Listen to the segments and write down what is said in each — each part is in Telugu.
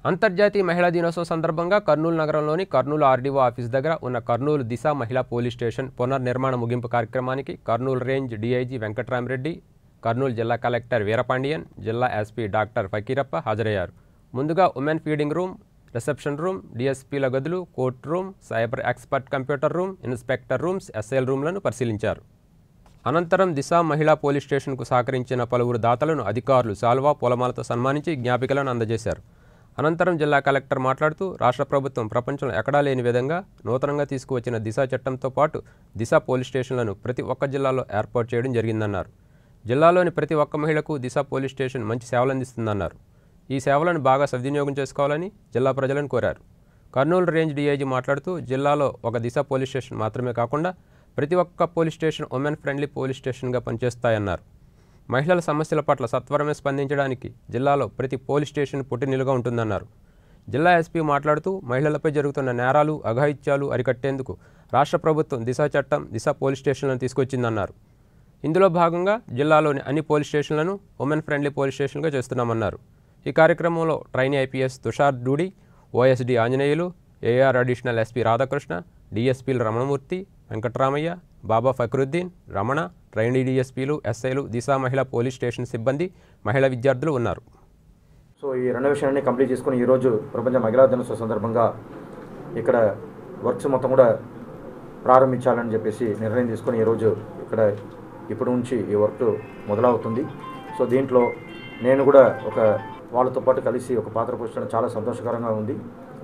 అంతర్జాతీయ మహిళా దినోత్సవం సందర్భంగా కర్నూలు నగరంలోని కర్నూలు ఆర్డీఓ ఆఫీస్ దగ్గర ఉన్న కర్నూలు దిశ మహిళా పోలీస్ స్టేషన్ పునర్నిర్మాణ ముగింపు కార్యక్రమానికి కర్నూలు రేంజ్ డీఐజీ వెంకట్రామరెడ్డి కర్నూలు జిల్లా కలెక్టర్ వీరపాండియన్ జిల్లా ఎస్పీ డాక్టర్ ఫకీరప్ప హాజరయ్యారు ముందుగా women feeding room reception room డిఎస్పీల గదులు court room cyber expert computer room inspector rooms SL రూమ్లను పరిశీలించారు అనంతరం దిశ మహిళా పోలీస్ స్టేషన్కు సహకరించిన పలువురు దాతలను అధికారులు సాల్వా పూలమాలతో సన్మానించి జ్ఞాపికలను అందజేశారు అనంతరం జిల్లా కలెక్టర్ మాట్లాడుతూ రాష్ట్ర ప్రభుత్వం ప్రపంచంలో ఎక్కడా లేని విధంగా నూతనంగా తీసుకువచ్చిన దిశ చట్టంతో పాటు దిశ పోలీస్ స్టేషన్లను ప్రతి ఒక్క జిల్లాలో ఏర్పాటు చేయడం జరిగిందన్నారు జిల్లాలోని ప్రతి ఒక్క మహిళకు దిశ పోలీస్ స్టేషన్ మంచి సేవలు అందిస్తుందన్నారు ఈ సేవలను బాగా సద్వినియోగం చేసుకోవాలని జిల్లా ప్రజలను కోరారు కర్నూలు రేంజ్ డీఐజీ మాట్లాడుతూ జిల్లాలో ఒక దిశ పోలీస్ స్టేషన్ మాత్రమే కాకుండా ప్రతి ఒక్క police station women friendly police స్టేషన్గా పనిచేస్తాయన్నారు మహిళల సమస్యల పట్ల సత్వరమే స్పందించడానికి జిల్లాలో ప్రతి పోలీస్ స్టేషన్ పుట్టినిలుగా ఉంటుందన్నారు జిల్లా ఎస్పీ మాట్లాడుతూ మహిళలపై జరుగుతున్న నేరాలు అఘాయిత్యాలు అరికట్టేందుకు రాష్ట్ర ప్రభుత్వం దిశ చట్టం దిశ పోలీస్ స్టేషన్లను తీసుకొచ్చిందన్నారు ఇందులో భాగంగా జిల్లాలోని అన్ని పోలీస్ స్టేషన్లను ఉమెన్ ఫ్రెండ్లీ పోలీస్ స్టేషన్గా చేస్తున్నామన్నారు ఈ కార్యక్రమంలో trainee IPS Tushar Doodi OSD Anjaneyulu AR additional SP Radhakrishna డిఎస్పీలు రమణమూర్తి వెంకట్రామయ్య బాబా ఫక్రుద్దీన్ రమణ ట్రైనీ డిఎస్పీలు ఎస్ఐలు దిశా మహిళా పోలీస్ స్టేషన్ సిబ్బంది మహిళా విద్యార్థులు ఉన్నారు సో ఈ రెనోవేషన్ అన్ని కంప్లీట్ చేసుకుని ఈరోజు ప్రపంచ మహిళా దినోత్సవ సందర్భంగా ఇక్కడ వర్క్స్ మొత్తం కూడా ప్రారంభించాలని చెప్పేసి నిర్ణయం తీసుకొని ఈరోజు ఇక్కడ ఇప్పటి నుంచి ఈ వర్క్ మొదలవుతుంది సో దీంట్లో నేను కూడా ఒక వాళ్ళతో పాటు కలిసి ఒక పాత్ర పోషించడం చాలా సంతోషకరంగా ఉంది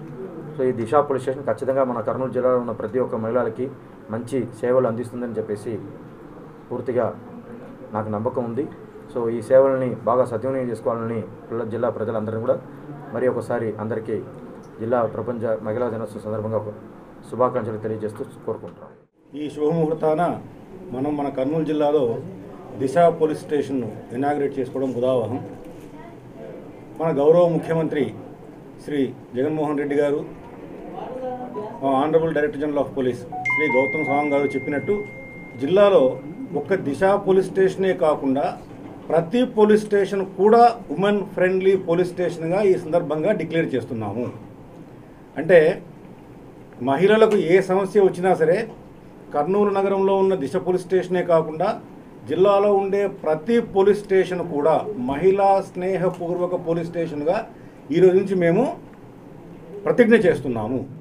సో ఈ దిశా పోలీస్ స్టేషన్ ఖచ్చితంగా మన కర్నూలు జిల్లాలో ఉన్న ప్రతి ఒక్క మహిళలకి మంచి సేవలు అందిస్తుందని చెప్పేసి పూర్తిగా నాకు నమ్మకం ఉంది సో ఈ సేవల్ని బాగా సద్వినియోగం చేసుకోవాలని పిల్ల జిల్లా ప్రజలందరినీ కూడా మరి ఒకసారి అందరికీ జిల్లా ప్రపంచ మహిళా దినోత్సవం సందర్భంగా ఒక శుభాకాంక్షలు తెలియజేస్తూ కోరుకుంటున్నాను ఈ శుభముహూర్తాన మనం మన కర్నూలు జిల్లాలో దిశ పోలీస్ స్టేషన్ను ఇనాగ్రేట్ చేసుకోవడం ఉదావహం మన గౌరవ ముఖ్యమంత్రి శ్రీ జగన్మోహన్ రెడ్డి గారు honourable director general of police Shri Gautam Sawang గారు చెప్పినట్టు జిల్లాలో ఒక్క దిశ పోలీస్ స్టేషనే కాకుండా ప్రతి పోలీస్ స్టేషన్ కూడా ఉమెన్ ఫ్రెండ్లీ పోలీస్ స్టేషన్గా ఈ సందర్భంగా డిక్లేర్ చేస్తున్నాము అంటే మహిళలకు ఏ సమస్య వచ్చినా సరే కర్నూలు నగరంలో ఉన్న దిశ పోలీస్ స్టేషనే కాకుండా జిల్లాలో ఉండే ప్రతి పోలీస్ స్టేషన్ కూడా మహిళా స్నేహపూర్వక పోలీస్ స్టేషన్గా ఈరోజు నుంచి మేము ప్రతిజ్ఞ చేస్తున్నాము